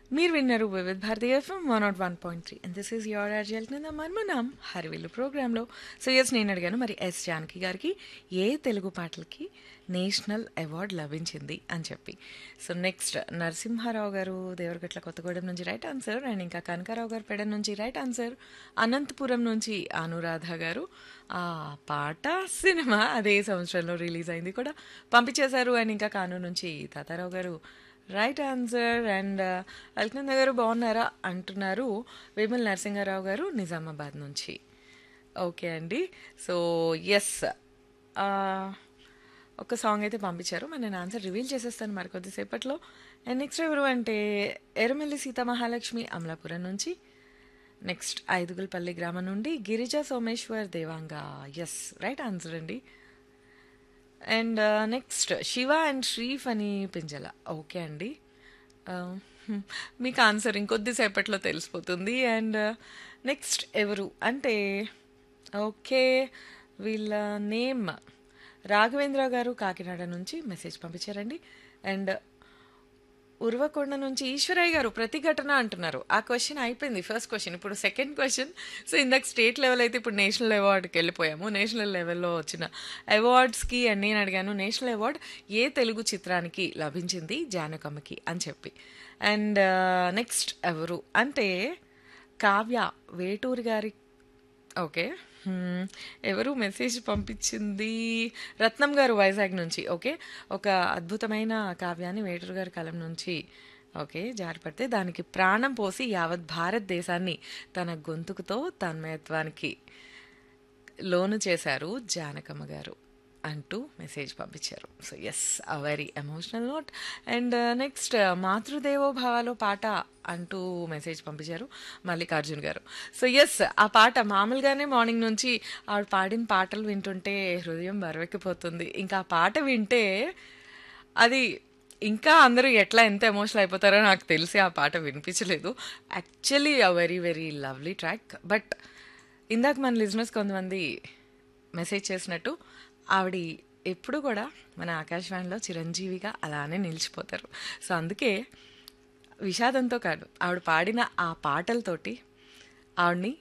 మీరు విన్నారు Vividh Bharati FM one not one point three and this is your అర్జల్ కింద మన్మనాం హరివిల్లు ప్రోగ్రాంలో సో ఎస్ నేను అడిగాను మరి ఎస్ జానకి గారికి ఏ తెలుగు పాటలకి నేషనల్ అవార్డు లభించింది అని చెప్పి సో నెక్స్ట్ నరసింహారావు గారు దేవరగట్ల కొత్తగూడెం నుంచి రైట్ ఆన్సర్ అండ్ ఇంకా కనకారావు గారు పెడ నుంచి రైట్ ఆన్సర్ అనంతపురం నుంచి అనురాధ గారు ఆ పాట సినిమా అదే సంవత్సరంలో రిలీజ్ అయింది కూడా పంపించేశారు అండ్ ఇంకా కానూరు నుంచి తాతారావు గారు రైట్ ఆన్సర్ అండ్ అల్కనంద గారు బాగున్నారా అంటున్నారు వేమల్ నరసింహారావు గారు నిజామాబాద్ నుంచి ఓకే అండి సో ఎస్ ఒక సాంగ్ అయితే పంపించారు మరి నేను ఆన్సర్ రివీల్ చేసేస్తాను మరి కొద్దిసేపట్లో అండ్ నెక్స్ట్ ఎవరు అంటే ఎర్రమెల్లి సీతామహాలక్ష్మి అమలాపురం నుంచి నెక్స్ట్ ఐదుగులపల్లి గ్రామం నుండి Girija Someshwar Devanga yes right answer అండి అండ్ నెక్స్ట్ శివ అండ్ శ్రీఫ్ అని పింజల ఓకే అండి Uh, hmm, మీకు ఆన్సర్ ఇంకొద్దిసేపట్లో తెలిసిపోతుంది అండ్ నెక్స్ట్ ఎవరు అంటే ఓకే వీళ్ళ నేమ్ రాఘవేంద్ర గారు కాకినాడ నుంచి మెసేజ్ పంపించారండి అండ్ ఉర్వకొండ నుంచి ఈశ్వరయ్య గారు ప్రతిఘటన అంటున్నారు ఆ క్వశ్చన్ అయిపోయింది ఫస్ట్ క్వశ్చన్ ఇప్పుడు సెకండ్ క్వశ్చన్ సో ఇందాక స్టేట్ లెవెల్ అయితే ఇప్పుడు నేషనల్ అవార్డుకి వెళ్ళిపోయాము నేషనల్ లెవెల్లో వచ్చిన అవార్డ్స్కి అని నేను అడిగాను నేషనల్ అవార్డ్ ఏ తెలుగు చిత్రానికి లభించింది జానకమ్మకి అని చెప్పి అండ్ నెక్స్ట్ ఎవరు అంటే కావ్య వేటూరి గారి ఓకే హ్మ్. ఎవరు మెసేజ్ పంపించింది రత్నం గారు వైజాగ్ నుంచి ఓకే ఒక అద్భుతమైన కావ్యాన్ని వేటూరు గారి కలం నుంచి ఓకే జారిపడితే దానికి ప్రాణం పోసి యావత్ భారతదేశాన్ని తన గొంతుకుతో తన్మయత్వానికి లోను చేశారు జానకమ్మ గారు అంటూ మెసేజ్ పంపించారు so yes uh very emotional note and next మాతృదేవో భావాలో పాట అంటూ మెసేజ్ పంపించారు మల్లికార్జున్ గారు సో ఎస్ ఆ పాట మామూలుగానే మార్నింగ్ నుంచి ఆవిడ పాడిన పాటలు వింటుంటే హృదయం బరువెక్కిపోతుంది ఇంకా ఆ పాట వింటే అది ఇంకా అందరూ ఎట్లా ఎంత ఎమోషనల్ అయిపోతారో నాకు తెలిసి ఆ పాట వినిపించలేదు actually uh very very lovely track but ఇందాక మన లిజినెస్ కొంతమంది మెసేజ్ చేసినట్టు ఆవిడ ఎప్పుడు కూడా మన ఆకాశవాణిలో చిరంజీవిగా అలానే నిలిచిపోతారు సో అందుకే విషాదంతో కాదు ఆవిడ పాడిన ఆ పాటలతోటి ఆవిడ్ని